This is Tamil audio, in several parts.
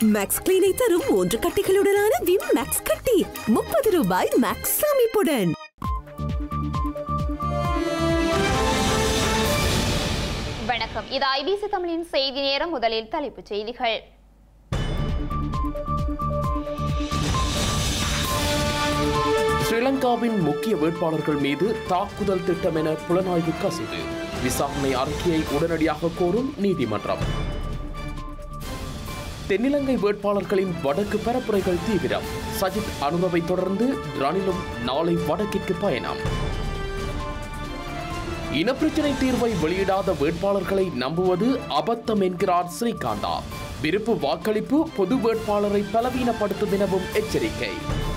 மேக்ஸ் கிளீனை தரும் மூன்று கட்டிகளுடனான விம் மேக்ஸ் கட்டி முப்பது ரூபாய் மேக்ஸ் அமைப்புடன் வணக்கம் இது ஐபிசி தமிழின் செய்தி நேரம் முதலில் தலைப்புச் செய்திகள் ஸ்ரீலங்காவின் முக்கிய வேட்பாளர்கள் மீது தாக்குதல் திட்டம் என புலனாய்வு கசிவு விசாரணை அறிக்கையை உடனடியாக கோரும் நீதிமன்றம் தென்னிலங்கை வேட்பாளர்களின் வடக்கு பரப்புரைகள் தீவிரம் சஜித் அனுரவை தொடர்ந்து ரணிலும் நாளை வடக்கிற்கு பயணம் இனப்பிரச்சினை தீர்வை வெளியிடாத வேட்பாளர்களை நம்புவது அபத்தம் என்கிறார் ஸ்ரீகாந்தா விருப்பு வாக்களிப்பு பொது வேட்பாளரை பலவீனப்படுத்தும் எனவும் எச்சரிக்கை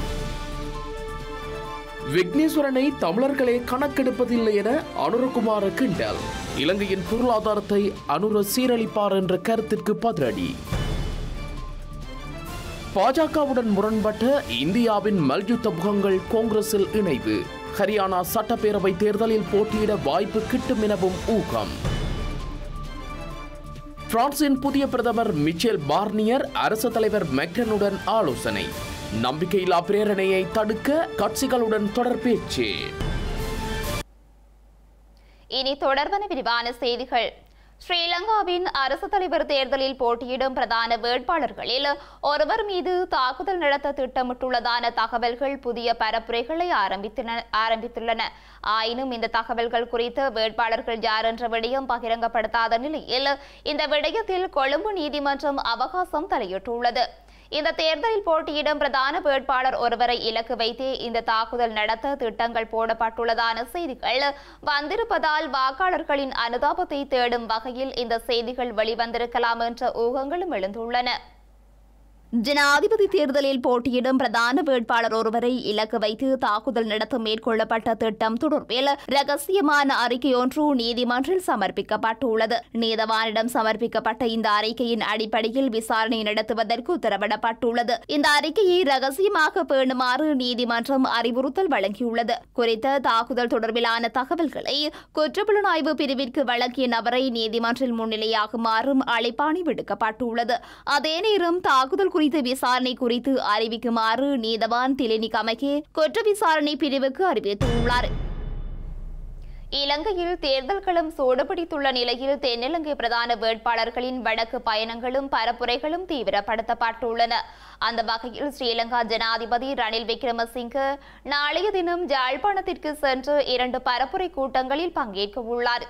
விக்னேஸ்வரனை தமிழர்களே கணக்கெடுப்பதில்லை என அனுரகுமார கிண்டல் இலங்கையின் பொருளாதாரத்தை அனுர சீரழிப்பார் என்ற கருத்திற்கு பதிலடி பாஜகவுடன் முரண்பட்ட இந்தியாவின் மல்யுத்த முகங்கள் காங்கிரஸில் இணைவு ஹரியானா சட்டப்பேரவை தேர்தலில் போட்டியிட வாய்ப்பு கிட்டும் எனவும் ஊகம் பிரான்சின் புதிய பிரதமர் மிச்சேல் பார்னியர் அரசு தலைவர் மெக்ரனுடன் ஆலோசனை நம்பிக்கையில்லா பிரேரணையை தடுக்க கட்சிகளுடன் தொடர் பேச்சு இனி தொடர்பான விரிவான செய்திகள் ஸ்ரீலங்காவின் அரசு தலைவர் தேர்தலில் போட்டியிடும் பிரதான வேட்பாளர்களில் ஒருவர் மீது தாக்குதல் நடத்த திட்டமிட்டுள்ளதான தகவல்கள் புதிய பரப்புரைகளை ஆரம்பித்தன ஆரம்பித்துள்ளன ஆயினும் இந்த தகவல்கள் குறித்து வேட்பாளர்கள் யார் என்ற விடயம் பகிரங்கப்படுத்தாத நிலையில் இந்த விடயத்தில் கொழும்பு நீதிமன்றம் அவகாசம் தலையிட்டுள்ளது இந்த தேர்தலில் போட்டியிடும் பிரதான வேட்பாளர் ஒருவரை இலக்கு வைத்தே இந்த தாக்குதல் நடத்த திட்டங்கள் போடப்பட்டுள்ளதான செய்திகள் வந்திருப்பதால் வாக்காளர்களின் அனுதாபத்தை தேடும் வகையில் இந்த செய்திகள் வெளிவந்திருக்கலாம் என்ற ஊகங்களும் எழுந்துள்ளன ஜனாதிபதி தேர்தலில் போட்டியிடும் பிரதான வேட்பாளர் ஒருவரை இலக்கு வைத்து தாக்குதல் நடத்த மேற்கொள்ளப்பட்ட திட்டம் தொடர்பில் ரகசியமான அறிக்கை ஒன்று நீதிமன்றில் சமர்ப்பிக்கப்பட்டுள்ளது நீதவானிடம் சமர்ப்பிக்கப்பட்ட இந்த அறிக்கையின் அடிப்படையில் விசாரணை நடத்துவதற்கு உத்தரவிடப்பட்டுள்ளது இந்த அறிக்கையை ரகசியமாக பேணுமாறு நீதிமன்றம் அறிவுறுத்தல் வழங்கியுள்ளது குறித்த தாக்குதல் தொடர்பிலான தகவல்களை குற்றப்புலனாய்வு பிரிவிற்கு வழங்கிய நபரை நீதிமன்றில் முன்னிலையாகுமாறும் அழைப்பாணை விடுக்கப்பட்டுள்ளது அதே நேரம் தாக்குதல் குறித்த விசாரணை குறித்து அறிவிக்குமாறு நீதவான் திலினி கமகே குற்ற விசாரணை பிரிவுக்கு அறிவித்துள்ளார் இலங்கையில் தேர்தல் களம் சூடுபிடித்துள்ள நிலையில் தென்னிலங்கை பிரதான வேட்பாளர்களின் வடக்கு பயணங்களும் பரப்புரைகளும் தீவிரப்படுத்தப்பட்டுள்ளன அந்த வகையில் ஸ்ரீலங்கா ஜனாதிபதி ரணில் விக்ரமசிங்க நாளைய தினம் ஜாழ்ப்பாணத்திற்கு சென்று இரண்டு பரப்புரை கூட்டங்களில் பங்கேற்க உள்ளார்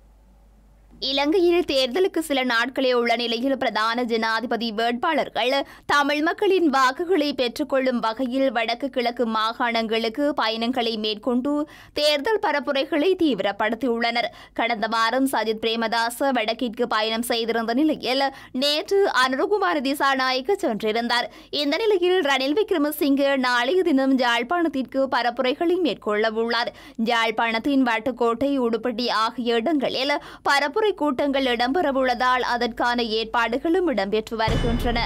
இலங்கையில் தேர்தலுக்கு சில நாட்களே உள்ள நிலையில் பிரதான ஜனாதிபதி வேட்பாளர்கள் தமிழ் மக்களின் வாக்குகளை பெற்றுக்கொள்ளும் வகையில் வடக்கு கிழக்கு மாகாணங்களுக்கு பயணங்களை மேற்கொண்டு தேர்தல் பரப்புரைகளை தீவிரப்படுத்தியுள்ளனர் கடந்த வாரம் சஜித் பிரேமதாச வடக்கிற்கு பயணம் செய்திருந்த நிலையில் நேற்று அனுரகுமார திசாநாயக்க சென்றிருந்தார் இந்த நிலையில் ரணில் விக்ரமசிங்கே நாளைய தினம் ஜாழ்ப்பாணத்திற்கு பரப்புரைகளை மேற்கொள்ள உள்ளார் ஜாழ்ப்பாணத்தின் வட்டுக்கோட்டை உடுப்பட்டி ஆகிய இடங்களில் பரப்புரை கூட்டங்கள் இடம்பெறவுள்ளதால் அதற்கான ஏற்பாடுகளும் இடம்பெற்று வருகின்றன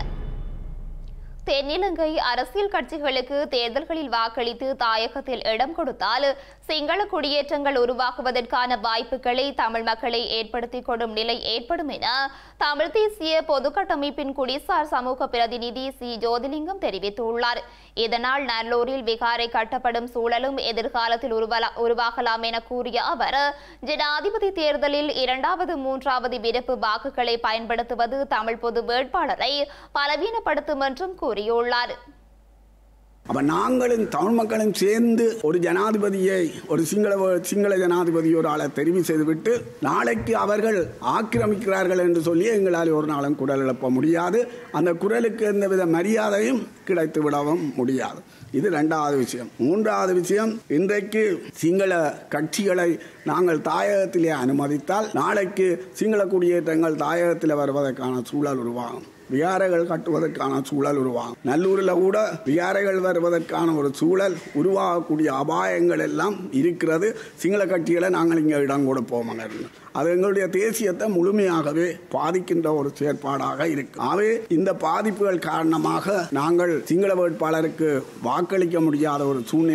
தென்னிலங்கை அரசியல் கட்சிகளுக்கு தேர்தல்களில் வாக்களித்து தாயகத்தில் இடம் கொடுத்தால் சிங்கள குடியேற்றங்கள் உருவாக்குவதற்கான வாய்ப்புகளை தமிழ் மக்களை ஏற்படுத்திக் கொள்ளும் நிலை ஏற்படும் என தமிழ் தேசிய பொதுக்கட்டமைப்பின் குடிசார் சமூக பிரதிநிதி சி ஜோதிலிங்கம் தெரிவித்துள்ளார் இதனால் நல்லூரில் விகாரை கட்டப்படும் சூழலும் எதிர்காலத்தில் உருவலா- உருவாகலாம் என கூறிய அவர் ஜனாதிபதி தேர்தலில் இரண்டாவது மூன்றாவது விருப்பு வாக்குகளை பயன்படுத்துவது தமிழ் பொது வேட்பாளரை பலவீனப்படுத்தும் என்றும் கூறியுள்ளார் அப்ப நாங்களும் தமிழ் மக்களும் சேர்ந்து ஒரு ஜனாதிபதியை ஒரு சிங்கள சிங்கள ஜனாதிபதி ஒரு ஆளை தெரிவு செய்துவிட்டு நாளைக்கு அவர்கள் ஆக்கிரமிக்கிறார்கள் என்று சொல்லி எங்களால் ஒரு நாளும் குரல் எழுப்ப முடியாது அந்த குரலுக்கு எந்தவித மரியாதையும் கிடைத்து விடவும் முடியாது இது ரெண்டாவது விஷயம் மூன்றாவது விஷயம் இன்றைக்கு சிங்கள கட்சிகளை நாங்கள் தாயகத்திலே அனுமதித்தால் நாளைக்கு சிங்கள குடியேற்றங்கள் தாயகத்தில் வருவதற்கான சூழல் உருவாகும் விகாரைகள் கட்டுவதற்கான சூழல் உருவாகும் நல்லூரில் கூட விகாரைகள் வருவதற்கான ஒரு சூழல் உருவாகக்கூடிய அபாயங்கள் எல்லாம் இருக்கிறது சிங்கள கட்சிகளை நாங்கள் இங்கே இடம் கொடுப்போம் மலர்னு அது எங்களுடைய தேசியத்தை முழுமையாகவே பாதிக்கின்ற ஒரு செயற்பாடாக இருக்கு ஆகவே இந்த பாதிப்புகள் காரணமாக நாங்கள் சிங்கள வேட்பாளருக்கு வாக்களிக்க முடியாத ஒரு சூழ்நிலை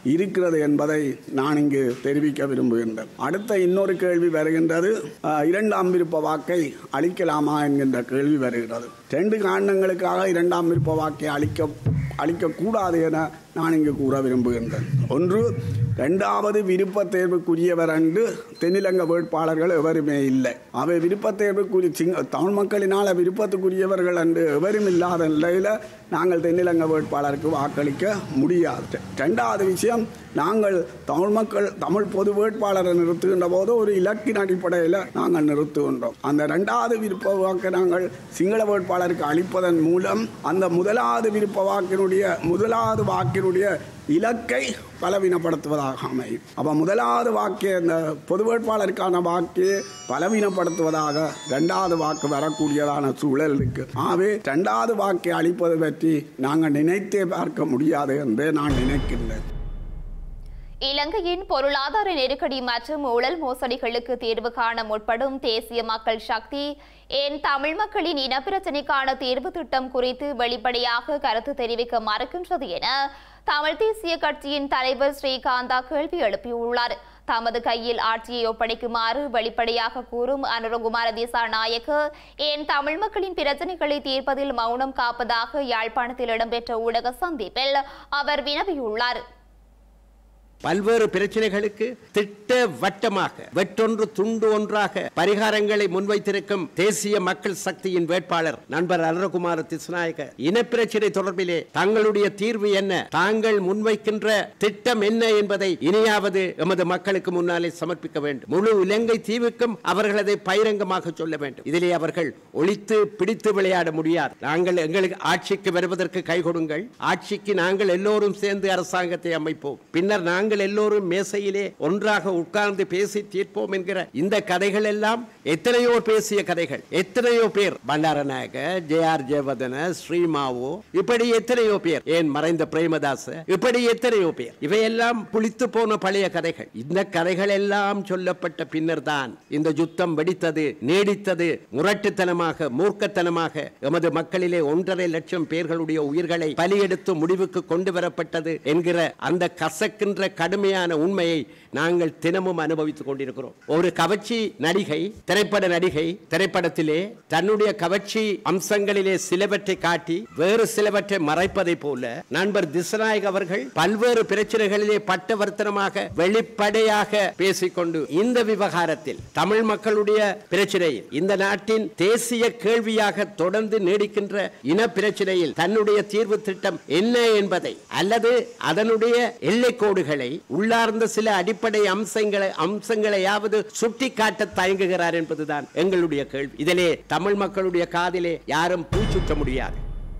இருக்கிறது என்பதை நான் இங்கு தெரிவிக்க விரும்புகின்றேன் அடுத்த இன்னொரு கேள்வி வருகின்றது அஹ், இரண்டாம் விருப்ப வாக்கை அளிக்கலாமா என்கின்ற கேள்வி வருகிறது ரெண்டு காரணங்களுக்காக இரண்டாம் விருப்ப வாக்கை அளிக்க அளிக்கக்கூடாது என நான் இங்கு கூற விரும்புகின்றேன் ஒன்று இரண்டாவது விருப்ப தேர்வுக்குரியவர் என்று தென்னிலங்க வேட்பாளர்கள் எவருமே இல்லை அவை விருப்ப தேர்வுக்குரிய சிங்க தமிழ் மக்களினால் விருப்பத்துக்குரியவர்கள் என்று எவரும் இல்லாத நிலையில் நாங்கள் தென்னிலங்க வேட்பாளருக்கு வாக்களிக்க முடியாது ரெண்டாவது விஷயம் நாங்கள் தமிழ் மக்கள் தமிழ் பொது வேட்பாளரை நிறுத்துகின்ற போது ஒரு இலக்கின் அடிப்படையில் நாங்கள் நிறுத்துகின்றோம் அந்த ரெண்டாவது விருப்ப வாக்கை நாங்கள் சிங்கள வேட்பாளருக்கு அளிப்பதன் மூலம் அந்த முதலாவது விருப்ப வாக்கினுடைய முதலாவது வாக்கினுடைய இலக்கை பலவீனப்படுத்துவதாக அமையும் அப்போ முதலாவது வாக்கு இந்த பொது வேட்பாளருக்கான வாக்கு பலவீனப்படுத்துவதாக ரெண்டாவது வாக்கு வரக்கூடியதான சூழல் இருக்கு ஆகவே ரெண்டாவது வாக்கை அளிப்பது பற்றி நாங்கள் நினைத்தே பார்க்க முடியாது என்று நான் நினைக்கின்றேன் இலங்கையின் பொருளாதார நெருக்கடி மற்றும் ஊழல் மோசடிகளுக்கு தீர்வு காண முற்படும் தேசிய மக்கள் சக்தி ஏன் தமிழ் மக்களின் இனப்பிரச்சினைக்கான தீர்வு திட்டம் குறித்து வெளிப்படையாக கருத்து தெரிவிக்க மறுக்கின்றது என தமிழ் தேசிய கட்சியின் தலைவர் ஸ்ரீகாந்தா கேள்வி எழுப்பியுள்ளார் தமது கையில் ஆட்சியை ஒப்படைக்குமாறு வெளிப்படையாக கூறும் அனுரகுமார திசாநாயக்க ஏன் தமிழ் மக்களின் பிரச்சனைகளை தீர்ப்பதில் மௌனம் காப்பதாக யாழ்ப்பாணத்தில் இடம்பெற்ற ஊடக சந்திப்பில் அவர் வினவியுள்ளார் பல்வேறு பிரச்சனைகளுக்கு திட்ட வட்டமாக வெற்றொன்று துண்டு ஒன்றாக பரிகாரங்களை முன்வைத்திருக்கும் தேசிய மக்கள் சக்தியின் வேட்பாளர் நண்பர் அருணகுமார திசுநாயக இனப்பிரச்சனை தொடர்பிலே தங்களுடைய தீர்வு என்ன தாங்கள் முன்வைக்கின்ற திட்டம் என்ன என்பதை இனியாவது எமது மக்களுக்கு முன்னாலே சமர்ப்பிக்க வேண்டும் முழு இலங்கை தீவுக்கும் அவர்கள் அதை பகிரங்கமாக சொல்ல வேண்டும் இதிலே அவர்கள் ஒழித்து பிடித்து விளையாட முடியாது நாங்கள் எங்களுக்கு ஆட்சிக்கு வருவதற்கு கை கொடுங்கள் ஆட்சிக்கு நாங்கள் எல்லோரும் சேர்ந்து அரசாங்கத்தை அமைப்போம் பின்னர் நாங்கள் எல்லோரும் மேசையிலே ஒன்றாக உட்கார்ந்து பேசி தீர்ப்போம் என்கிற இந்த கதைகள் எல்லாம் எத்தனையோ பேசிய கதைகள் எத்தனையோ பேர் பண்டாரநாயக ஜே ஆர் ஜெயவர்தன ஸ்ரீமாவோ இப்படி எத்தனையோ பேர் ஏன் மறைந்த பிரேமதாச இப்படி எத்தனையோ பேர் இவையெல்லாம் புளித்து போன பழைய கதைகள் இந்த கதைகள் எல்லாம் சொல்லப்பட்ட பின்னர் தான் இந்த யுத்தம் வெடித்தது நீடித்தது முரட்டுத்தனமாக மூர்க்கத்தனமாக எமது மக்களிலே ஒன்றரை லட்சம் பேர்களுடைய உயிர்களை பலியெடுத்து முடிவுக்கு கொண்டு வரப்பட்டது என்கிற அந்த கசக்கின்ற கடுமையான உண்மையை நாங்கள் தினமும் அனுபவித்துக் கொண்டிருக்கிறோம் ஒரு கவர்ச்சி நடிகை திரைப்பட நடிகை திரைப்படத்திலே தன்னுடைய கவர்ச்சி அம்சங்களிலே சிலவற்றை காட்டி வேறு சிலவற்றை மறைப்பதை போல நண்பர் திசநாயக் அவர்கள் பல்வேறு பிரச்சனைகளிலே பட்டவர்த்தனமாக வெளிப்படையாக பேசிக்கொண்டு இந்த விவகாரத்தில் தமிழ் மக்களுடைய பிரச்சனையில் இந்த நாட்டின் தேசிய கேள்வியாக தொடர்ந்து நீடிக்கின்ற இன பிரச்சனையில் தன்னுடைய தீர்வு திட்டம் என்ன என்பதை அல்லது அதனுடைய எல்லைக்கோடுகளை உள்ளார்ந்த சில அடிப்படை அம்சங்களை அம்சங்களையாவது சுட்டிக்காட்ட தயங்குகிறார் என்பதுதான் எங்களுடைய கேள்வி இதிலே தமிழ் மக்களுடைய காதிலே யாரும் பூச்சுற்ற முடியாது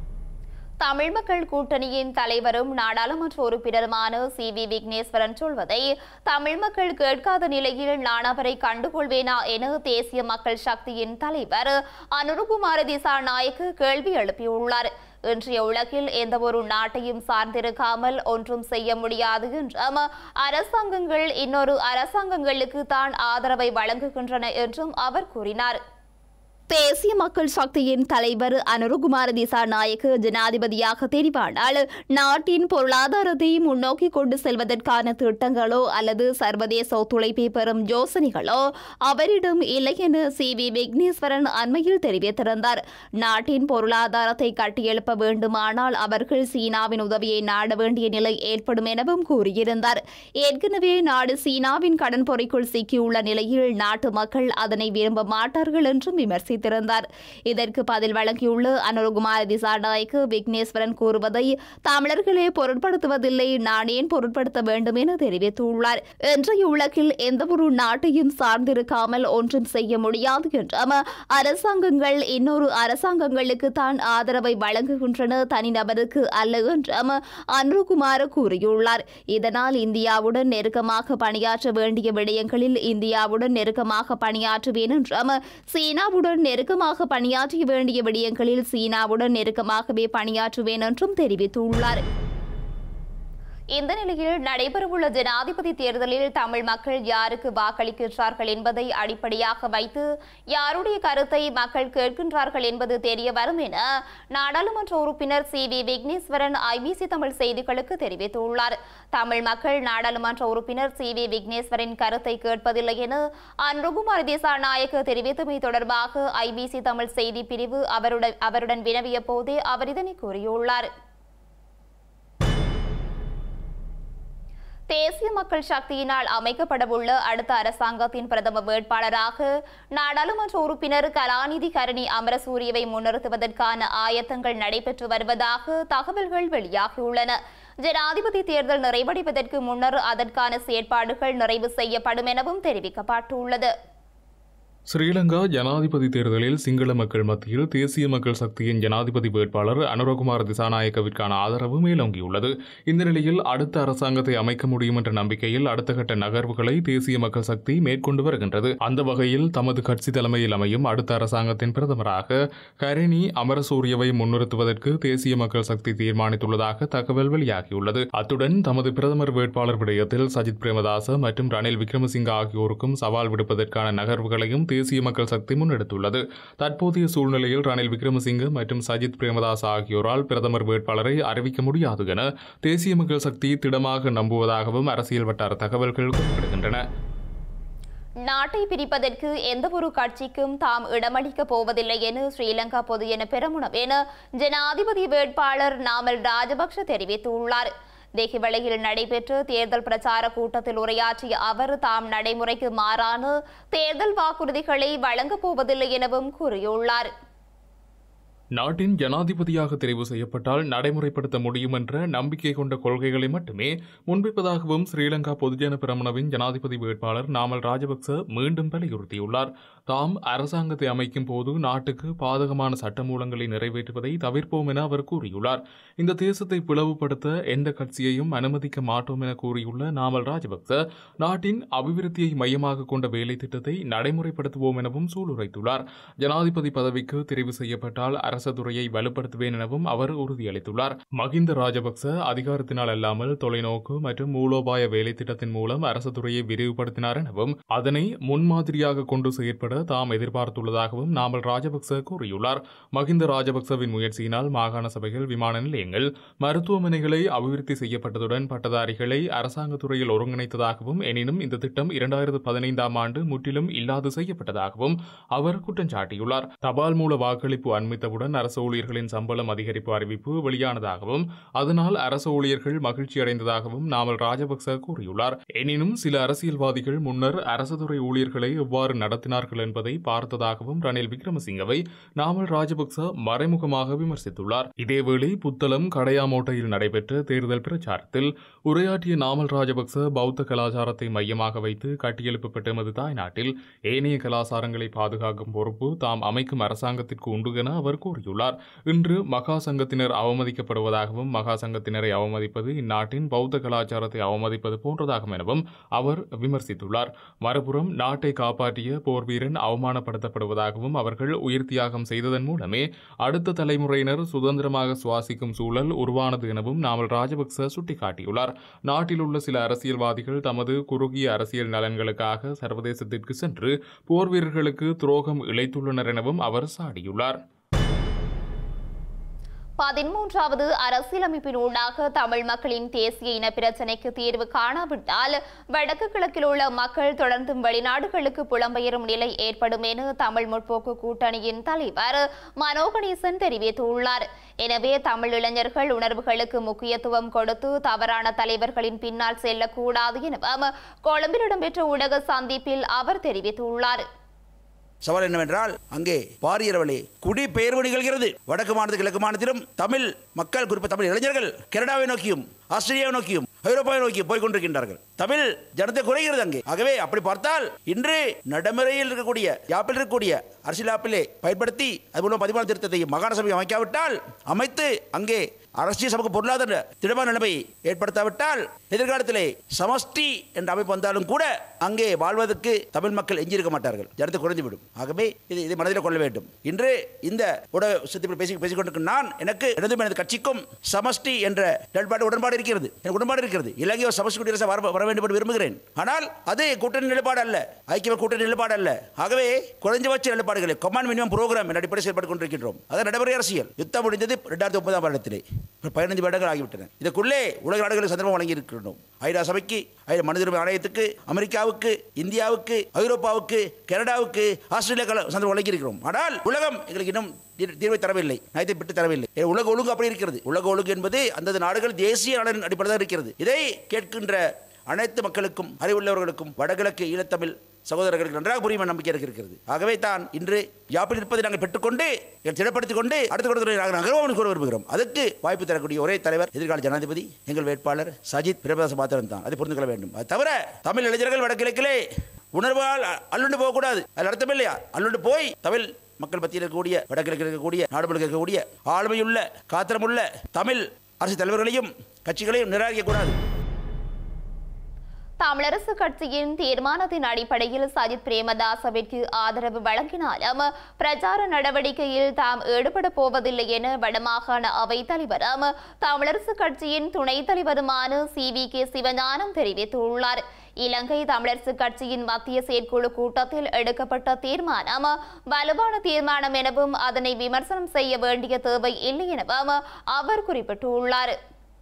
தமிழ் மக்கள் கூட்டணியின் தலைவரும் நாடாளுமன்ற உறுப்பினருமான சி வி விக்னேஸ்வரன் சொல்வதை தமிழ் மக்கள் கேட்காத நிலையில் நான் அவரை கண்டுகொள்வேனா என தேசிய மக்கள் சக்தியின் தலைவர் அனுருகுமார திசாநாயக்கு கேள்வி எழுப்பியுள்ளார் இன்றைய உலகில் எந்த ஒரு நாட்டையும் சார்ந்திருக்காமல் ஒன்றும் செய்ய முடியாது என்றும் அரசாங்கங்கள் இன்னொரு அரசாங்கங்களுக்கு தான் ஆதரவை வழங்குகின்றன என்றும் அவர் கூறினார் தேசிய மக்கள் சக்தியின் தலைவர் அனுருகுமார திசாநாயக்கு ஜனாதிபதியாக தெரிவானால் நாட்டின் பொருளாதாரத்தை முன்னோக்கி கொண்டு செல்வதற்கான திட்டங்களோ அல்லது சர்வதேச ஒத்துழைப்பை பெறும் யோசனைகளோ அவரிடம் இல்லை என சி வி விக்னேஸ்வரன் அண்மையில் தெரிவித்திருந்தார் நாட்டின் பொருளாதாரத்தை கட்டியெழுப்ப வேண்டுமானால் அவர்கள் சீனாவின் உதவியை நாட வேண்டிய நிலை ஏற்படும் எனவும் கூறியிருந்தார் ஏற்கனவே நாடு சீனாவின் கடன் பொறிக்குள் சிக்கியுள்ள நிலையில் நாட்டு மக்கள் அதனை விரும்ப மாட்டார்கள் என்றும் விமர்சித்தார் தெரிவித்திருந்தார் இதற்கு பதில் வழங்கியுள்ள அனுருகுமார திசாநாயக்கு விக்னேஸ்வரன் கூறுவதை தமிழர்களே பொருட்படுத்துவதில்லை நான் ஏன் பொருட்படுத்த வேண்டும் என தெரிவித்துள்ளார் இன்றைய உலகில் எந்த ஒரு நாட்டையும் சார்ந்திருக்காமல் ஒன்றும் செய்ய முடியாது என்றும் அரசாங்கங்கள் இன்னொரு அரசாங்கங்களுக்கு தான் ஆதரவை வழங்குகின்றன தனிநபருக்கு அல்ல என்றும் அனுருகுமார் கூறியுள்ளார் இதனால் இந்தியாவுடன் நெருக்கமாக பணியாற்ற வேண்டிய விடயங்களில் இந்தியாவுடன் நெருக்கமாக பணியாற்றுவேன் என்றும் சீனாவுடன் நெருக்கமாக பணியாற்ற வேண்டிய விடயங்களில் சீனாவுடன் நெருக்கமாகவே பணியாற்றுவேன் என்றும் தெரிவித்துள்ளார் இந்த நிலையில் நடைபெறவுள்ள ஜனாதிபதி தேர்தலில் தமிழ் மக்கள் யாருக்கு வாக்களிக்கின்றார்கள் என்பதை அடிப்படையாக வைத்து யாருடைய கருத்தை மக்கள் கேட்கின்றார்கள் என்பது தெரிய வரும் என நாடாளுமன்ற உறுப்பினர் C V Wigneswaran IBC Tamil செய்திகளுக்கு தெரிவித்துள்ளார் தமிழ் மக்கள் நாடாளுமன்ற உறுப்பினர் சி வி விக்னேஸ்வரின் கருத்தை கேட்பதில்லை என அன்ருகுமார் திசாநாயக்க தெரிவித்தமை தொடர்பாக ஐபிசி தமிழ் செய்தி பிரிவு அவருடன் அவருடன் வினவிய போதே அவர் இதனை கூறியுள்ளார் தேசிய மக்கள் சக்தியினால் அமைக்கப்படவுள்ள அடுத்த அரசாங்கத்தின் பிரதம வேட்பாளராக நாடாளுமன்ற உறுப்பினர் கலாநிதி கரணி அமரசூரியவை முன்னிறுத்துவதற்கான ஆயத்தங்கள் நடைபெற்று வருவதாக தகவல்கள் வெளியாகியுள்ளன ஜனாதிபதி தேர்தல் நிறைவடைவதற்கு முன்னர் அதற்கான செயற்பாடுகள் நிறைவு செய்யப்படும் எனவும் தெரிவிக்கப்பட்டுள்ளது ஸ்ரீலங்கா ஜனாதிபதி தேர்தலில் சிங்கள மக்கள் மத்தியில் தேசிய மக்கள் சக்தியின் ஜனாதிபதி வேட்பாளர் அனுரகுமார் திசாநாயக்கவிற்கான ஆதரவு மேலோங்கியுள்ளது இந்த நிலையில் அடுத்த அரசாங்கத்தை அமைக்க முடியும் என்ற நம்பிக்கையில் அடுத்த கட்ட நகர்வுகளை தேசிய மக்கள் சக்தி மேற்கொண்டு வருகின்றது அந்த வகையில் தமது கட்சி தலைமையில் அமையும் அடுத்த அரசாங்கத்தின் பிரதமராக கரணி அமரசூரியவை முன்னிறுத்துவதற்கு தேசிய மக்கள் சக்தி தீர்மானித்துள்ளதாக தகவல் வெளியாகியுள்ளது அத்துடன் தமது பிரதமர் வேட்பாளர் விடயத்தில் சஜித் பிரேமதாச மற்றும் ரணில் விக்ரமசிங்க ஆகியோருக்கும் சவால் விடுப்பதற்கான நகர்வுகளையும் தேசிய மக்கள் சக்தி முன்னெடுத்துள்ளது தற்போதைய சூழ்நிலையில் ரணில் விக்ரமசிங்க மற்றும் சஜித் பிரேமதாஸ் ஆகியோரால் பிரதமர் வேட்பாளரை அறிவிக்க முடியாது என தேசிய மக்கள் சக்தி திடமாக நம்புவதாகவும் அரசியல் வட்டார தகவல்கள் குறிப்பிடுகின்றன நாட்டை பிரிப்பதற்கு எந்த ஒரு கட்சிக்கும் தாம் இடமளிக்கப் போவதில்லை என ஸ்ரீலங்கா பொதுஜன பெரமுன என ஜனாதிபதி வேட்பாளர் நாமல் ராஜபக்ஷ தெரிவித்துள்ளார் தேகிவளையில் நடைபெற்ற தேர்தல் பிரச்சார கூட்டத்தில் உரையாற்றிய அவர் தாம் நடைமுறைக்கு மாறான தேர்தல் வாக்குறுதிகளை வழங்கப் போவதில்லை எனவும் கூறியுள்ளார் நாட்டின் ஜனாதிபதியாக தெரிவு செய்யப்பட்டால் நடைமுறைப்படுத்த முடியும் என்ற நம்பிக்கை கொண்ட கொள்கைகளை மட்டுமே முன்வைப்பதாகவும் ஸ்ரீலங்கா பொதுஜன பிரமணவின் ஜனாதிபதி வேட்பாளர் நாமல் ராஜபக்ச மீண்டும் வலியுறுத்தியுள்ளார் தாம் அரசாங்கத்தை அமைக்கும் போது நாட்டுக்கு பாதகமான சட்டமூலங்களை நிறைவேற்றுவதை தவிர்ப்போம் என அவர் கூறியுள்ளார் இந்த தேசத்தை பிளவுபடுத்த எந்த கட்சியையும் அனுமதிக்க மாட்டோம் என கூறியுள்ள நாமல் ராஜபக்ச நாட்டின் அபிவிருத்தியை மையமாக கொண்ட வேலை திட்டத்தை நடைமுறைப்படுத்துவோம் எனவும் சூளுரைத்துள்ளார் ஜனாதிபதி பதவிக்கு தெரிவு செய்யப்பட்டால் அரச துறையை வலுப்படுத்துவேன் எனவும் அவர் உறுதியளித்துள்ளார் மகிந்த ராஜபக்ச அதிகாரத்தினால் அல்லாமல் தொலைநோக்கு மற்றும் மூலோபாய வேலை திட்டத்தின் மூலம் அரசு துறையை விரிவுபடுத்தினார் எனவும் அதனை முன்மாதிரியாக கொண்டு செயற்பட தாம் எதிர்பார்த்துள்ளதாகவும் நாமல் ராஜபக்ச கூறியுள்ளார் மகிந்த ராஜபக்சவின் முயற்சியினால் மாகாண சபைகள் விமான நிலையங்கள் மருத்துவமனைகளை அபிவிருத்தி செய்யப்பட்டதுடன் பட்டதாரிகளை அரசாங்க துறையில் ஒருங்கிணைத்ததாகவும் எனினும் இந்த திட்டம் இரண்டாயிரத்து பதினைந்தாம் ஆண்டு முற்றிலும் இல்லாது செய்யப்பட்டதாகவும் அவர் குற்றம் சாட்டியுள்ளார் தபால் மூல வாக்களிப்பு அண்மித்தவுடன் அரசு ஊழியர்களின் சம்பளம் அதிகரிப்பு அறிவிப்பு வெளியானதாகவும் அதனால் அரசு ஊழியர்கள் மகிழ்ச்சி அடைந்ததாகவும் நாமல் ராஜபக்ச கூறியுள்ளார் எனினும் சில அரசியல்வாதிகள் முன்னர் அரசு துறை ஊழியர்களை எவ்வாறு நடத்தினார்கள் என்பதை பார்த்ததாகவும் ரணில் விக்ரமசிங்கவை நாமல் ராஜபக்ச மறைமுகமாக விமர்சித்துள்ளார் இதேவேளை புத்தளம் கடையாமோட்டையில் நடைபெற்ற தேர்தல் பிரச்சாரத்தில் உரையாற்றிய நாமல் ராஜபக்ச பௌத்த கலாச்சாரத்தை மையமாக வைத்து கட்டியெழுப்பப்பட்ட எமது தாய்நாட்டில் ஏனைய கலாச்சாரங்களை பாதுகாக்கும் பொறுப்பு தாம் அமைக்கும் அரசாங்கத்திற்கு உண்டு என அவர் கூறியுள்ளார் இன்று மகா சங்கத்தினர் அவமதிக்கப்படுவதாகவும் மகா சங்கத்தினரை அவமதிப்பது இந்நாட்டின் பௌத்த கலாச்சாரத்தை அவமதிப்பது போன்றதாகும் எனவும் அவர் விமர்சித்துள்ளார் மறுபுறம் நாட்டை காப்பாற்றிய போர் வீரன் அவமானப்படுத்தப்படுவதாகவும் அவர்கள் உயிர் தியாகம் செய்ததன் மூலமே அடுத்த தலைமுறையினர் சுதந்திரமாக சுவாசிக்கும் சூழல் உருவானது எனவும் நாமல் ராஜபக்ச சுட்டிக்காட்டியுள்ளார் நாட்டில் உள்ள சில அரசியல்வாதிகள் தமது குறுகிய அரசியல் நலன்களுக்காக சர்வதேசத்திற்கு சென்று போர் வீரர்களுக்கு துரோகம் இழைத்துள்ளனர் எனவும் அவர் சாடியுள்ளார் பதிமூன்றாவது அரசியலமைப்பின் ஊடாக தமிழ் மக்களின் தேசிய இன பிரச்சினைக்கு தீர்வு காணாவிட்டால் வடக்கு கிழக்கில் உள்ள மக்கள் தொடர்ந்தும் வெளிநாடுகளுக்கு புலம்பெயரும் நிலை ஏற்படும் என தமிழ் முற்போக்கு கூட்டணியின் தலைவர் மனோ கணேசன் தெரிவித்துள்ளார் எனவே தமிழ் இளைஞர்கள் உணர்வுகளுக்கு முக்கியத்துவம் கொடுத்து தவறான தலைவர்களின் பின்னால் செல்லக்கூடாது எனவும் கொழும்பில் இடம்பெற்ற ஊடக சந்திப்பில் அவர் தெரிவித்துள்ளார் சவால் என்னவென்றால் அங்கே பாரியரவழி குடிபெயர்வு நிகழ்கிறது வடக்கு மாநில கிழக்கு மாநிலத்திலும் தமிழ் மக்கள் குறிப்பாக தமிழ் இளைஞர்கள் கனடாவை நோக்கியும் ஆஸ்திரேலியாவை நோக்கியும் ஐரோப்பாவை நோக்கி போய் கொண்டிருக்கின்றார்கள் தமிழ் ஜனத்தை குறைகிறது அங்கே ஆகவே அப்படி பார்த்தால் இன்று நடைமுறையில் இருக்கக்கூடிய யாப்பில் இருக்கக்கூடிய அரசியல் யாப்பிலே பயன்படுத்தி அது மூலம் பதிமூணு திருத்தத்தை மாகாண சபை அமைக்காவிட்டால் அமைத்து அங்கே அரசியல் சமூக பொருளாதார திடமான நிலைமை ஏற்படுத்தாவிட்டால் எதிர்காலத்திலே சமஷ்டி என்ற அமைப்பு வந்தாலும் கூட அங்கே வாழ்வதற்கு தமிழ் மக்கள் எஞ்சியிருக்க மாட்டார்கள் ஜனத்தை குறைந்துவிடும் ஆகவே இது இதை மனதில் கொள்ள வேண்டும் இன்று இந்த ஊடக சந்திப்பில் பேசி பேசிக் கொண்டிருக்கும் நான் எனக்கு எனதும் எனது கட்சிக்கும் சமஷ்டி என்ற நிலைப்பாடு உடன்பாடு இருக்கிறது எனக்கு உடன்பாடு இருக்கிறது இலங்கை ஒரு சமஸ்டி குடியரசு வர வர வேண்டும் என்று விரும்புகிறேன் ஆனால் அது கூட்டணி நிலைப்பாடு அல்ல ஐக்கிய கூட்டணி நிலைப்பாடு அல்ல ஆகவே குறைஞ்சபட்ச நிலைப்பாடுகளை கமாண்ட் மினிமம் ப்ரோக்ராம் என்ற அடிப்படை செயல்பட்டு கொண்டிருக்கின்றோம் அது நடைமுறை அரசியல் யுத்தம் முடிந்தது ரெண்டாயிரத்தி ஒன்பதாம் வருடத்திலே இப்ப பதினைந்து வருடங்கள் ஆகிவிட்டன இதுக்குள்ளே உலக நாடுகளுக்கு சந்தர்ப்பம் வழங்கி இருக்கின்றோம் ஐநா சபைக்கு ஐநா மனித உரிமை ஆணையத்துக்கு அமெரிக்காவுக்கு இந்தியாவுக்கு ஐரோப்பாவுக்கு கனடாவுக்கு ஆஸ்திரேலியா சந்தர்ப்பம் வழங்கி இருக்கிறோம் ஆனால் உலகம் எங்களுக்கு இன்னும் தீர்- தீர்வை தரவில்லை நயத்தை பெற்று தரவில்லை ஏ, உலக ஒழுங்கு அப்படி இருக்கிறது உலக ஒழுங்கு என்பது அந்தந்த நாடுகள் தேசிய நலனின் அடிப்படையில் தான் இருக்கிறது இதை கேட்கின்ற அனைத்து மக்களுக்கும் அறிவுள்ளவர்களுக்கும் வடகிழக்கு ஈழத்தமிழ் சகோதரர்களுக்கு நன்றாக புரியும் என்ற நம்பிக்கை எனக்கு இருக்கிறது ஆகவே தான் இன்று யாப்பில் இருப்பதை நாங்கள் பெற்றுக்கொண்டு எங்களை திடப்படுத்திக் கொண்டு அடுத்த கட்டத்தில் நாங்கள் நகர்வோம் கூற விரும்புகிறோம் அதுக்கு வாய்ப்பு தரக்கூடிய ஒரே தலைவர் எதிர்கால ஜனாதிபதி எங்கள் வேட்பாளர் சஜித் பிரேமதாச மாத்திரம் தான் அதை புரிந்து கொள்ள வேண்டும் அது தவிர தமிழ் இளைஞர்கள் வடகிழக்கிலே உணர்வால் அ- அல்லுண்டு போகக்கூடாது அதில் அர்த்தம் இல்லையா அல்லுண்டு போய் தமிழ் மக்கள் மத்தியில் இருக்கக்கூடிய வடகிழக்கில் இருக்கக்கூடிய நாடு முழுக்க இருக்கக்கூடிய ஆளுமையுள்ள காத்திரமுள்ள தமிழ் அரசு தலைவர்களையும் கட்சிகளையும் நிராகரிக்கக்கூடாது தமிழரசு கட்சியின் தீர்மானத்தின் அடிப்படையில் சஜித் பிரேமதாசவிற்கு ஆதரவு வழங்கினாலும் பிரச்சார நடவடிக்கையில் தாம் ஈடுபட போவதில்லை என வடமாகாண அவைத் தலைவரும் தமிழரசு கட்சியின் துணைத் தலைவருமான சி வி கே சிவஞானம் தெரிவித்துள்ளார் இலங்கை தமிழரசு கட்சியின் மத்திய செயற்குழு கூட்டத்தில் எடுக்கப்பட்ட தீர்மானம் வலுவான தீர்மானம் எனவும் அதனை விமர்சனம் செய்ய வேண்டிய தேவை இல்லை எனவும் அவர் குறிப்பிட்டுள்ளார்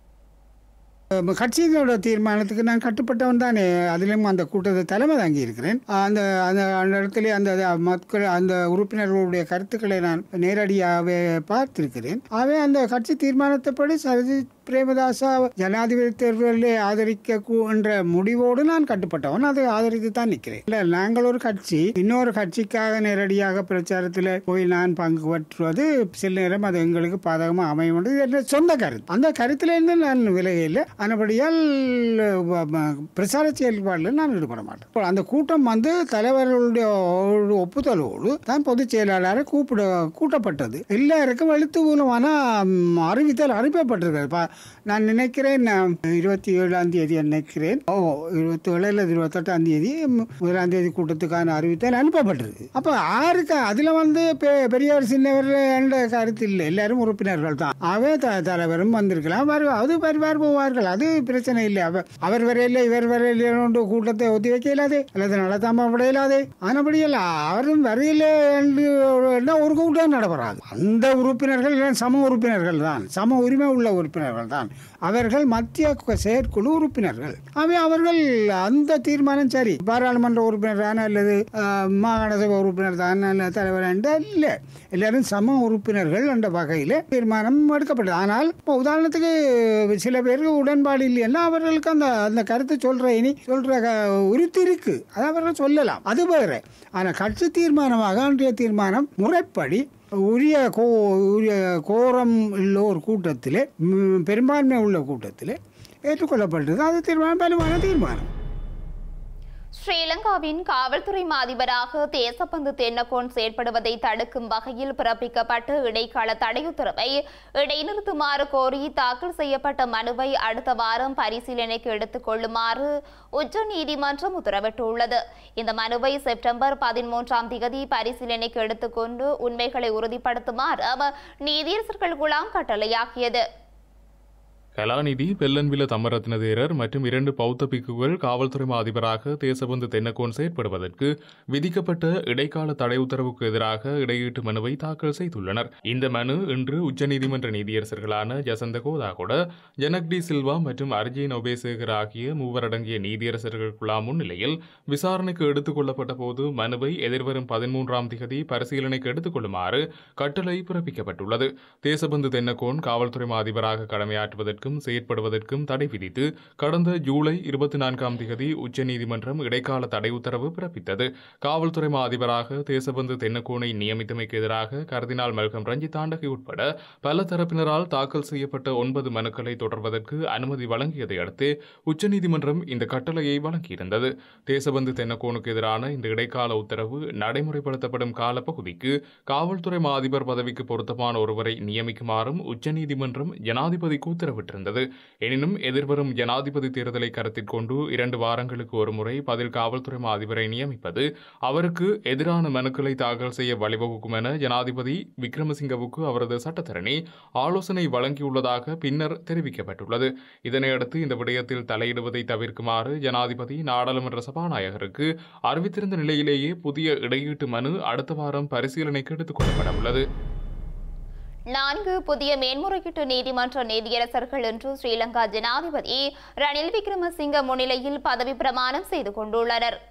அஹ் கட்சியினோட தீர்மானத்துக்கு நான் கட்டுப்பட்டவன் தானே அதிலும் அந்த கூட்டத்தை தலைமை தாங்கி இருக்கிறேன் அந்த அந்த அந்த இடத்துல அந்த மக்கள் அந்த உறுப்பினர்களுடைய கருத்துக்களை நான் நேரடியாகவே பார்த்திருக்கிறேன் ஆகவே அந்த கட்சி தீர்மானத்தைப்படி சரஜித் பிரேமதாசா ஜனாதிபதி தேர்தலில் ஆதரிக்க கூ- என்ற முடிவோடு நான் கட்டுப்பட்டவன் அதை ஆதரித்து தான் நிற்கிறேன் இல்லை நாங்கள் ஒரு கட்சி இன்னொரு கட்சிக்காக நேரடியாக பிரச்சாரத்தில் போய் நான் பங்கு பற்றுவது சில நேரம் அது எங்களுக்கு பாதகமாக அமையும் என்று இது என்னுடைய சொந்த கருத்து அந்த கருத்திலிருந்து நான் விலகையில் ஆனபடியால் வ- வ- பிரச்சார செயல்பாடில் நான் ஈடுபட மாட்டேன் இப்போ அந்த கூட்டம் வந்து தலைவர்களுடைய ஒ- ஒப்புதலோடு தான் பொதுச் செயலாளரை கூப்பிட கூட்டப்பட்டது எல்லாருக்கும் எழுத்து மூலமான ம், அறிவித்தல் அனுப்பப்பட்டிருக்கிறது பா- நான் நினைக்கிறேன் நான் இருபத்தி ஏழாம் தேதி நினைக்கிறேன் ஓ இருபத்தி ஏழு இல்லை இருபத்தெட்டாம் தேதி ம், முதலாம் தேதி கூட்டத்துக்கான அறிவித்தல் அனுப்பப்பட்டிருக்கு அப்போ யாருக்கு அதில் வந்து பெ- பெரியவர் சின்னவர் என்ற கருத்து இல்லை எல்லாரும் உறுப்பினர்கள் தான் அவே த தலைவரும் வந்திருக்கலாம் வரு அது வருவார் போவார்கள் அது பிரச்சனை இல்லை அவர் அவர் வரையில இவர் வரையில கூட்டத்தை ஒத்தி வைக்க இயலாதே அல்லது நடத்தாம விட இயலாதே ஆனபடியில் அவரும் வரையில என்று ஒரு- ஒரு கூட்டம் நடைபெறாது அந்த உறுப்பினர்கள் எல்லாம் சம உறுப்பினர்கள் தான் சம உரிமை உள்ள உறுப்பினர்கள் தான் அவர்கள் மத்திய கு- செயற்குழு உறுப்பினர்கள் அவை அவர்கள் அந்த தீர்மானம் சரி பாராளுமன்ற உறுப்பினர் தானே அல்லது ஆஹ், மாகாண சபை உறுப்பினர் தான் அல்ல தலைவர் என்ற இல்லை எல்லாரும் சம உறுப்பினர்கள் என்ற வகையில் தீர்மானம் எடுக்கப்பட்டது ஆனால் இப்போ உதாரணத்துக்கு சில பேருக்கு உடன்பாடு இல்லைன்னா அவர்களுக்கு அந்த அந்த கருத்தை சொல்ற இனி சொல்ற க- உறுதி இருக்கு அது அவர்கள் சொல்லலாம் அது வேற ஆனால் கட்சி தீர்மானமாக அன்றைய தீர்மானம் முறைப்படி உரிய கோ உரிய கோரம் உள்ள ஒரு கூட்டத்தில் ம், பெரும்பான்மை உள்ள கூட்டத்தில் ஏற்றுக்கொள்ளப்பட்டது அது தீர்மானம் வலுவான தீர்மானம் ஸ்ரீலங்காவின் காவல்துறை மாதிபராக தேசப்பந்து தென்னகோன் செயற்படுவதை தடுக்கும் வகையில் பிறப்பிக்கப்பட்ட இடைக்கால தடையுத்தரவை இடைநிறுத்துமாறு கோரி தாக்கல் செய்யப்பட்ட மனுவை அடுத்த வாரம் பரிசீலனைக்கு எடுத்துக் கொள்ளுமாறு உச்சநீதிமன்றம் உத்தரவிட்டுள்ளது இந்த மனுவை செப்டம்பர் பதிமூன்றாம் தேதி பரிசீலனைக்கு எடுத்துக்கொண்டு உண்மைகளை உறுதிப்படுத்துமாறு நீதியரசர்கள் குழாம் கட்டளையாக்கியது கலாநிதி பெல்லன்வில தமரத்ன தேரர் மற்றும் இரண்டு பௌத்த பிக்குகள் காவல்துறை அதிபராக தேசபந்து தென்னக்கோன் செயற்படுவதற்கு விதிக்கப்பட்ட இடைக்கால தடை உத்தரவுக்கு எதிராக இடையீட்டு மனுவை தாக்கல் செய்துள்ளனர் இந்த மனு இன்று உச்சநீதிமன்ற நீதியரசர்களான ஜசந்த கோதாகொட ஜனக் டி சில்வா மற்றும் அர்ஜின் ஒபேசேகர் ஆகிய மூவரடங்கிய நீதியரசர்கள் குழாம் முன்னிலையில் விசாரணைக்கு எடுத்துக் கொள்ளப்பட்ட போது மனுவை எதிர்வரும் பதிமூன்றாம் திகதி பரிசீலனைக்கு எடுத்துக் கொள்ளுமாறு கட்டளை பிறப்பிக்கப்பட்டுள்ளது தேசபந்து தென்னக்கோன் காவல்துறை அதிபராக கடமையாற்றுவதற்கும் செயற்படுவதற்கும் தடை விதித்து கடந்த ஜூலை இருபத்தி நான்காம் திகதி உச்சநீதிமன்றம் இடைக்கால தடை உத்தரவு பிறப்பித்தது காவல்துறை மா அதிபராக தேசபந்து தென்னக்கோனை நியமித்தமைக்கு எதிராக கர்தினால் மெல்கம் ரஞ்சித் தாண்டகி உட்பட பல தரப்பினரால் தாக்கல் செய்யப்பட்ட ஒன்பது மனுக்களை தொடர்வதற்கு அனுமதி வழங்கியதை அடுத்து உச்சநீதிமன்றம் இந்த கட்டளையை வழங்கியிருந்தது தேசபந்து தென்னக்கோனுக்கு எதிரான இந்த இடைக்கால உத்தரவு நடைமுறைப்படுத்தப்படும் காலப்பகுதிக்கு காவல்துறை மா அதிபர் பதவிக்கு பொருத்தமான ஒருவரை நியமிக்குமாறும் உச்சநீதிமன்றம் ஜனாதிபதிக்கு உத்தரவிட்டிருந்தது தெரிவித்திருந்தது எனினும் எதிர்வரும் ஜனாதிபதி தேர்தலை கருத்தில் கொண்டு இரண்டு வாரங்களுக்கு ஒருமுறை பதில் காவல்துறை மா அதிபரை நியமிப்பது அவருக்கு எதிரான மனுக்களை தாக்கல் செய்ய வழிவகுக்கும் என ஜனாதிபதி விக்ரமசிங்கவுக்கு அவரது சட்டத்தரணி ஆலோசனை வழங்கியுள்ளதாக பின்னர் தெரிவிக்கப்பட்டுள்ளது இதனையடுத்து இந்த விடயத்தில் தலையிடுவதை தவிர்க்குமாறு ஜனாதிபதி நாடாளுமன்ற சபாநாயகருக்கு அறிவித்திருந்த நிலையிலேயே புதிய இடையீட்டு மனு அடுத்த வாரம் பரிசீலனைக்கு எடுத்துக் கொள்ளப்பட உள்ளது நான்கு புதிய மேன்முறையீட்டு நீதிமன்ற நீதியரசர்கள் இன்று ஸ்ரீலங்கா ஜனாதிபதி ரணில் விக்ரமசிங்க முன்னிலையில் பதவி பிரமாணம் செய்து கொண்டுள்ளனர்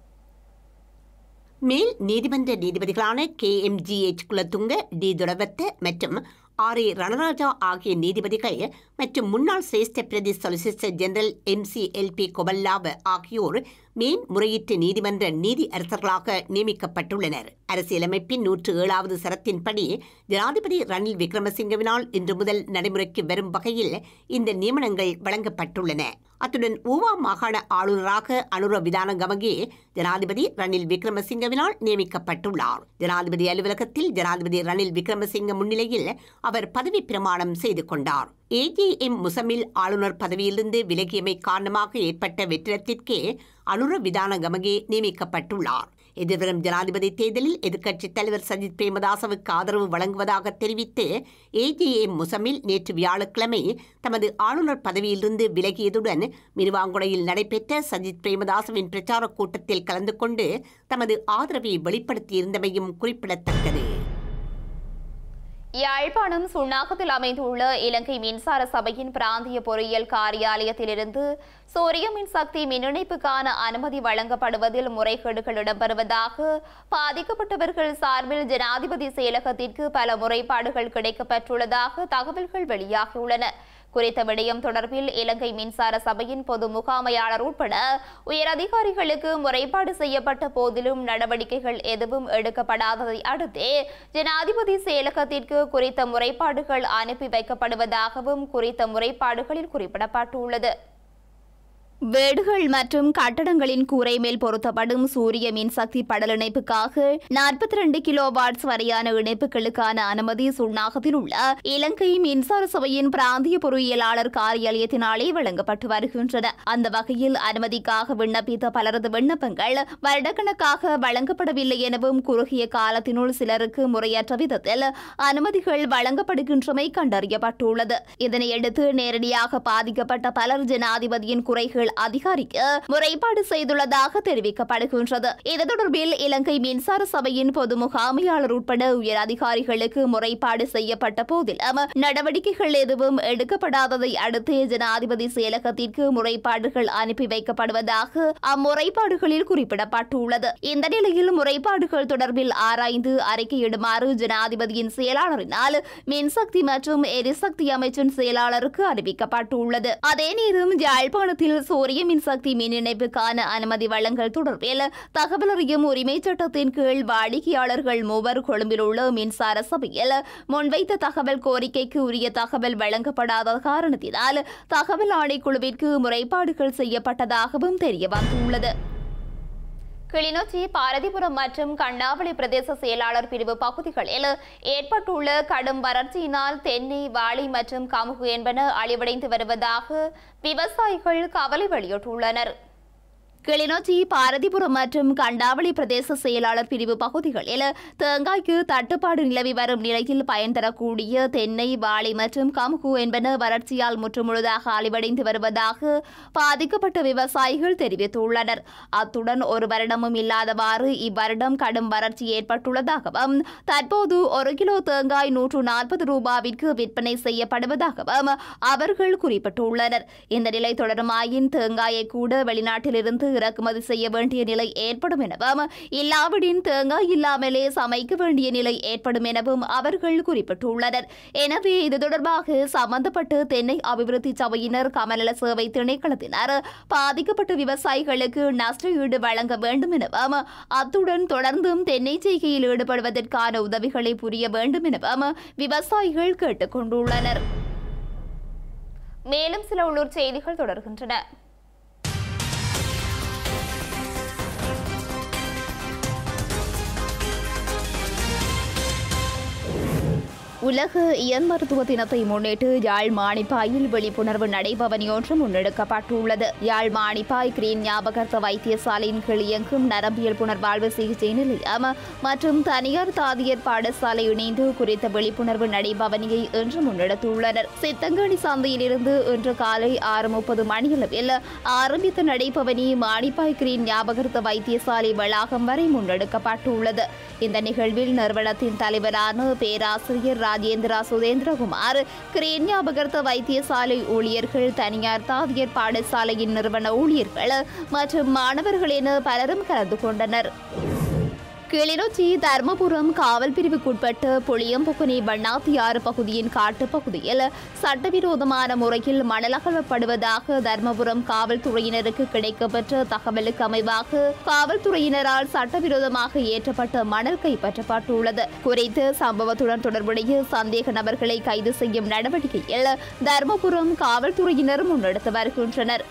மேல் நீதிமன்ற நீதிபதிகளான K M G H Kulatunga D Thurawatte மற்றும் ஆர் ஏ ரணராஜா ஆகிய நீதிபதிகள் மற்றும் முன்னாள் சிரேஷ்ட பிரதி solicitor general M C L P Gopallawa ஆகியோர் மேன்முறையீட்டு நீதிமன்ற நீதி அரசர்களாக நியமிக்கப்பட்டுள்ளனர் அரசியலமைப்பின் நூற்று ஏழாவது சரத்தின்படி ஜனாதிபதி ரணில் விக்ரமசிங்கவினால் இன்று முதல் நடைமுறைக்கு வரும் வகையில் இந்த நியமனங்கள் வழங்கப்பட்டுள்ளன அத்துடன் ஊவா மாகாண ஆளுநராக அனுர விதானகமகே ஜனாதிபதி ரணில் விக்ரமசிங்கவினால் நியமிக்கப்பட்டுள்ளார் ஜனாதிபதி அலுவலகத்தில் ஜனாதிபதி ரணில் விக்ரமசிங்க முன்னிலையில் அவர் பதவி பிரமாணம் செய்து கொண்டார் ஏஜிஎம் முசமில் ஆளுநர் பதவியிலிருந்து விலகியமை காரணமாக ஏற்பட்ட வெற்றிடத்திற்கே அனுர விதான கமகே நியமிக்கப்பட்டுள்ளார் எதிர்வரும் ஜனாதிபதி தேர்தலில் எதிர்க்கட்சித் தலைவர் சஜித் பிரேமதாசவுக்கு ஆதரவு வழங்குவதாக தெரிவித்து ஏஜிஎம் முசமில் நேற்று வியாழக்கிழமை தமது ஆளுநர் பதவியிலிருந்து விலகியதுடன் மிருவாங்குடையில் நடைபெற்ற சஜித் பிரேமதாசவின் பிரச்சாரக் கூட்டத்தில் கலந்து கொண்டு தமது ஆதரவை வெளிப்படுத்தியிருந்தமையும் குறிப்பிடத்தக்கது யாழ்ப்பாணம் சுண்ணாகத்தில் அமைந்துள்ள இலங்கை மின்சார சபையின் பிராந்திய பொறியியல் காரியாலயத்திலிருந்து சூரிய மின்சக்தி மின் இணைப்புக்கான அனுமதி வழங்கப்படுவதில் முறைகேடுகள் இடம்பெறுவதாக பாதிக்கப்பட்டவர்கள் சார்பில் ஜனாதிபதி செயலகத்திற்கு பல முறைப்பாடுகள் கிடைக்கப்பெற்றுள்ளதாக தகவல்கள் வெளியாகியுள்ளன குறித்த விடயம் தொடர்பில் இலங்கை மின்சார சபையின் பொது முகாமையாளர் உட்பட உயரதிகாரிகளுக்கு முறைப்பாடு செய்யப்பட்ட போதிலும் நடவடிக்கைகள் எதுவும் எடுக்கப்படாததை அடுத்தே ஜனாதிபதி செயலகத்திற்கு குறித்த முறைப்பாடுகள் அனுப்பி வைக்கப்படுவதாகவும் குறித்த முறைப்பாடுகளில் குறிப்பிடப்பட்டுள்ளது வீடுகள் மற்றும் கட்டடங்களின் கூரை மேல் பொருத்தப்படும் சூரிய மின்சக்தி படல் இணைப்புக்காக நாற்பத்தி ரெண்டு கிலோ வாட்ஸ் வரையான இணைப்புகளுக்கான அனுமதி சுண்ணாகத்தில் உள்ள இலங்கை மின்சார சபையின் பிராந்திய பொறியியலாளர் காரியாலயத்தினாலே வழங்கப்பட்டு வருகின்றன அந்த வகையில் அனுமதிக்காக விண்ணப்பித்த பலரது விண்ணப்பங்கள் வருடக்கணக்காக வழங்கப்படவில்லை எனவும் குறுகிய காலத்தினுள் சிலருக்கு முறையற்ற விதத்தில் அனுமதிகள் வழங்கப்படுகின்றமை கண்டறியப்பட்டுள்ளது இதனையடுத்து நேரடியாக பாதிக்கப்பட்ட பலர் ஜனாதிபதியின் குறைகள் அதிகாரிக்கு முறைப்பாடு செய்துள்ளதாக தெரிவிக்கப்படுகின்றது இது தொடர்பில் இலங்கை மின்சார சபையின் பொது முகாமையாளர் உட்பட உயர் அதிகாரிகளுக்கு முறைப்பாடு செய்யப்பட்ட போதிலும் நடவடிக்கைகள் எதுவும் எடுக்கப்படாததை அடுத்து ஜனாதிபதி செயலகத்திற்கு முறைப்பாடுகள் அனுப்பி வைக்கப்படுவதாக அம்முறைப்பாடுகளில் குறிப்பிடப்பட்டுள்ளது இந்த நிலையில் முறைப்பாடுகள் தொடர்பில் ஆராய்ந்து அறிக்கையிடுமாறு ஜனாதிபதியின் செயலாளரினால் மின்சக்தி மற்றும் எரிசக்தி அமைச்சின் செயலாளருக்கு அறிவிக்கப்பட்டுள்ளது அதே நேரம் யாழ்ப்பாணத்தில் சூரிய மின்சக்தி மின் இணைப்புக்கான அனுமதி வழங்கல் தொடர்பில் தகவல் அறியும் உரிமை சட்டத்தின் கீழ் வாடிக்கையாளர்கள் மூவர் கொழும்பில் உள்ள மின்சார சபையில் முன்வைத்த தகவல் கோரிக்கைக்கு உரிய தகவல் வழங்கப்படாத காரணத்தினால் தகவல் ஆணைக்குழுவிற்கு முறைப்பாடுகள் செய்யப்பட்டதாகவும் தெரிய வந்துள்ளது கிளிநொச்சி பாரதிபுரம் மற்றும் கண்ணாவளி பிரதேச செயலாளர் பிரிவு பகுதிகளில் ஏற்பட்டுள்ள கடும் வறட்சியினால் தென்னை வாழை மற்றும் கமுகு என்பன அழிவடைந்து வருவதாக விவசாயிகள் கவலை வெளியிட்டுள்ளனர் கிளிநொச்சி பாரதிபுரம் மற்றும் கண்டாவளி பிரதேச செயலாளர் பிரிவு பகுதிகளில் தேங்காய்க்கு தட்டுப்பாடு நிலவி வரும் நிலையில் பயன் தரக்கூடிய தென்னை வாழை மற்றும் கமுகு என்பன வறட்சியால் முற்றுமுழுதாக அழிவடைந்து வருவதாக பாதிக்கப்பட்ட விவசாயிகள் தெரிவித்துள்ளனர் அத்துடன் ஒரு வருடமும் இல்லாதவாறு இவ்வருடம் கடும் வறட்சி ஏற்பட்டுள்ளதாகவும் தற்போது ஒரு கிலோ தேங்காய் நூற்று நாற்பது ரூபாவிற்கு விற்பனை செய்யப்படுவதாகவும் அவர்கள் குறிப்பிட்டுள்ளனர் இந்த நிலை தொடருமாயின் தேங்காயை கூட வெளிநாட்டிலிருந்து இறக்குமதி செய்ய வேண்டிய நிலை ஏற்படும் எனவும் இல்லாவிடின் தேங்காய் இல்லாமலே சமைக்க வேண்டிய நிலை ஏற்படும் எனவும் அவர்கள் குறிப்பிட்டுள்ளனர் எனவே இது தொடர்பாக சம்பந்தப்பட்ட தென்னை அபிவிருத்தி சபையினர் கமநல சேவை திணைக்களத்தினர் பாதிக்கப்பட்ட விவசாயிகளுக்கு நஷ்ட ஈடு வழங்க வேண்டும் எனவும் அத்துடன் தொடர்ந்தும் தென்னை செய்கையில் ஈடுபடுவதற்கான உதவிகளை புரிய வேண்டும் எனவும் விவசாயிகள் கேட்டுக் கொண்டுள்ளனர் மேலும் சில உள்ளூர் செய்திகள் தொடர்கின்றன உலக இயன் மருத்துவ தினத்தை முன்னிட்டு யாழ் மாணிப்பாயில் விழிப்புணர்வு நடைபவனி ஒன்று முன்னெடுக்கப்பட்டுள்ளது யாழ் மாணிப்பாய் கிரீன் ஞாபகார்த்த வைத்தியசாலையின் கீழ் இயங்கும் நரம்பியல் புனர்வாழ்வு சிகிச்சை நிலையம் மற்றும் தனியார் தாதியர் பாடசாலை இணைந்து குறித்த விழிப்புணர்வு நடைபவனியை இன்று முன்னெடுத்துள்ளனர் சித்தங்கணி சந்தையிலிருந்து இன்று காலை ஆறு முப்பது மணியளவில் ஆரம்பித்த நடைபவனி மாணிப்பாய் கிரீன் ஞாபகார்த்த வைத்தியசாலை வளாகம் வரை முன்னெடுக்கப்பட்டுள்ளது இந்த நிகழ்வில் நிறுவனத்தின் தலைவரான பேராசிரியர் ராஜேந்திரா சுதேந்திரகுமார் கிரேன் ஞாபகார்த்த வைத்தியசாலை ஊழியர்கள் தனியார் தாதியர் பாடசாலையின் நிறுவன ஊழியர்கள் மற்றும் மாணவர்கள் என பலரும் கலந்து கொண்டனர் கிளிநொச்சி தர்மபுரம் காவல் பிரிவுக்குட்பட்ட புளியம்பொக்குனி வண்ணாத்தியாறு பகுதியின் காட்டுப் பகுதியில் சட்டவிரோதமான முறையில் மணல் அகழ்வப்படுவதாக தர்மபுரம் காவல்துறையினருக்கு கிடைக்கப்பெற்ற தகவலுக்கு அமைவாக காவல்துறையினரால் சட்டவிரோதமாக ஏற்றப்பட்ட மணல் கைப்பற்றப்பட்டுள்ளது குறித்து சம்பவத்துடன் தொடர்புடைய சந்தேக நபர்களை கைது செய்யும் நடவடிக்கையில் தர்மபுரம் காவல்துறையினர் முன்னெடுத்து வருகின்றனர்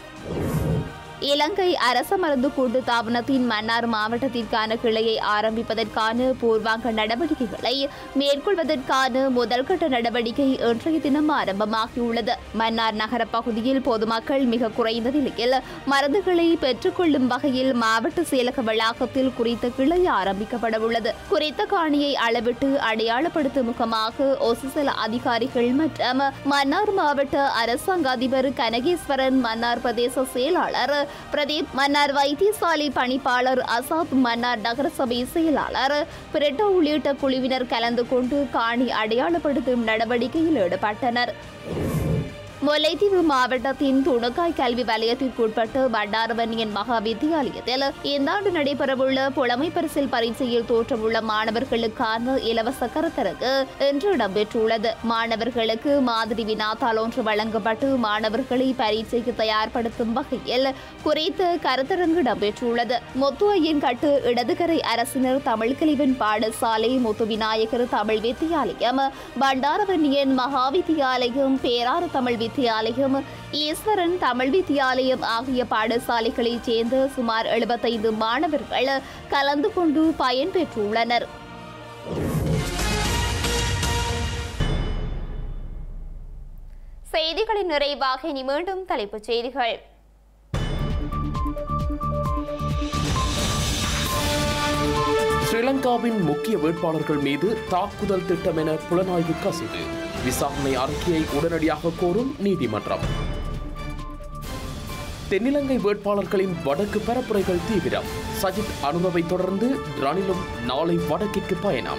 இலங்கை அரச மருந்து கூட்டு தாபனத்தின் மன்னார் மாவட்டத்திற்கான கிளையை ஆரம்பிப்பதற்கான பூர்வாங்க நடவடிக்கைகளை மேற்கொள்வதற்கான முதல்கட்ட நடவடிக்கை இன்றைய தினம் ஆரம்பமாகியுள்ளது மன்னார் நகர பகுதியில் பொதுமக்கள் மிக குறைந்த நிலையில் மருந்துகளை பெற்றுக்கொள்ளும் வகையில் மாவட்ட செயலக வளாகத்தில் குறித்த கிளை ஆரம்பிக்கப்பட உள்ளது குறித்த காணியை அளவிட்டு அடையாளப்படுத்தும் முகமாக ஒசிசல் அதிகாரிகள் மற்றும் மன்னார் மாவட்ட அரசாங்க அதிபர் கனகேஸ்வரன் மன்னார் பிரதேச செயலாளர் பிரதீப் மன்னார் வைத்தியசாலை பணிப்பாளர் அசாத் மன்னார் நகரசபை செயலாளர் பிரெட்டோ உள்ளிட்ட குழுவினர் கலந்து கொண்டு காணி அடையாளப்படுத்தும் நடவடிக்கையில் ஈடுபட்டனர் முல்லைத்தீவு மாவட்டத்தின் துணுக்காய் கல்வி வலயத்திற்குட்பட்ட பண்டாரவன்னியன் மகா வித்தியாலயத்தில் இந்த ஆண்டு நடைபெறவுள்ள புலமை பரிசில் பரீட்சையில் தோற்றவுள்ள மாணவர்களுக்கான இலவச கருத்தரங்கு இன்று இடம்பெற்றுள்ளது மாணவர்களுக்கு மாதிரி வினாத்தாள் ஒன்று வழங்கப்பட்டு மாணவர்களை பரீட்சைக்கு தயார்படுத்தும் வகையில் குறித்த கருத்தரங்கு இடம்பெற்றுள்ளது முத்து ஐயன்கட்டு இடதுகரை அரசினர் தமிழ் கலிவன் பாடசாலை முத்து விநாயகர் தமிழ் வித்தியாலயம் பண்டாரவன்னியன் மகா வித்தியாலயம் பேராறு தமிழ் வித்தியாலயம் ஈஸ்வரன் தமிழ் வித்தியாலயம் ஆகிய பாடசாலைகளைச் சேர்ந்த சுமார் எழுபத்தைந்து மாணவர்கள் கலந்து கொண்டு பயன்பெற்றுள்ளனர் செய்திகளின் நிறைவாக இனி மீண்டும் தலைப்புச் செய்திகள் ஸ்ரீலங்காவின் முக்கிய வேட்பாளர்கள் மீது தாக்குதல் திட்டம் என புலனாய்வு கசிவு விசாரணை அறிக்கையை உடனடியாக கோரும் நீதிமன்றம் தென்னிலங்கை வேட்பாளர்களின் வடக்கு பரப்புரைகள் தீவிரம் சஜித் அனுபவை தொடர்ந்து ரணிலும் நாளை வடக்கிற்கு பயணம்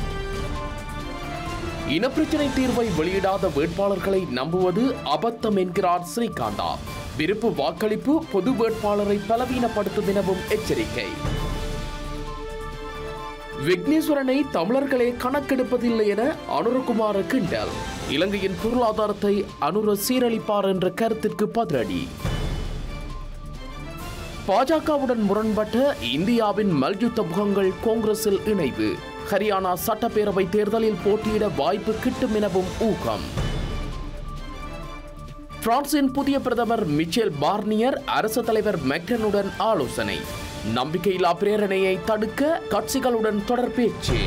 இனப்பிரச்சினை தீர்வை வெளியிடாத வேட்பாளர்களை நம்புவது அபத்தம் என்கிறார் ஸ்ரீகாந்தா விருப்பு வாக்களிப்பு பொது வேட்பாளரை பலவீனப்படுத்தும் எனவும் எச்சரிக்கை விக்னேஸ்வரனை தமிழர்களே கணக்கெடுப்பதில்லை என அனுரகுமார கிண்டல் இலங்கையின் பொருளாதாரத்தை அனுர சீரழிப்பார் என்ற கருத்திற்கு பதிலடி பாஜகவுடன் முரண்பட்ட இந்தியாவின் மல்யுத்த முகங்கள் காங்கிரஸில் இணைவு ஹரியானா சட்டப்பேரவை தேர்தலில் போட்டியிட வாய்ப்பு கிட்டும் எனவும் ஊகம் பிரான்சின் புதிய பிரதமர் மிச்சேல் பார்னியர் அரசு தலைவர் மெக்டனுடன் ஆலோசனை நம்பிக்கையில்லா பிரேரணையை தடுக்க கட்சிகளுடன் தொடர் பேச்சு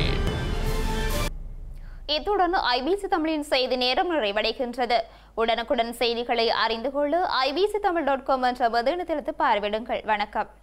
இத்துடன் ஐபிசி தமிழின் செய்தி நேரம் நிறைவடைகின்றது உடனுக்குடன் செய்திகளை அறிந்து கொள்ள ஐபிசி தமிழ் டாட் காம் என்ற வதனத்திலிருந்து பார்வையிடுங்கள் வணக்கம்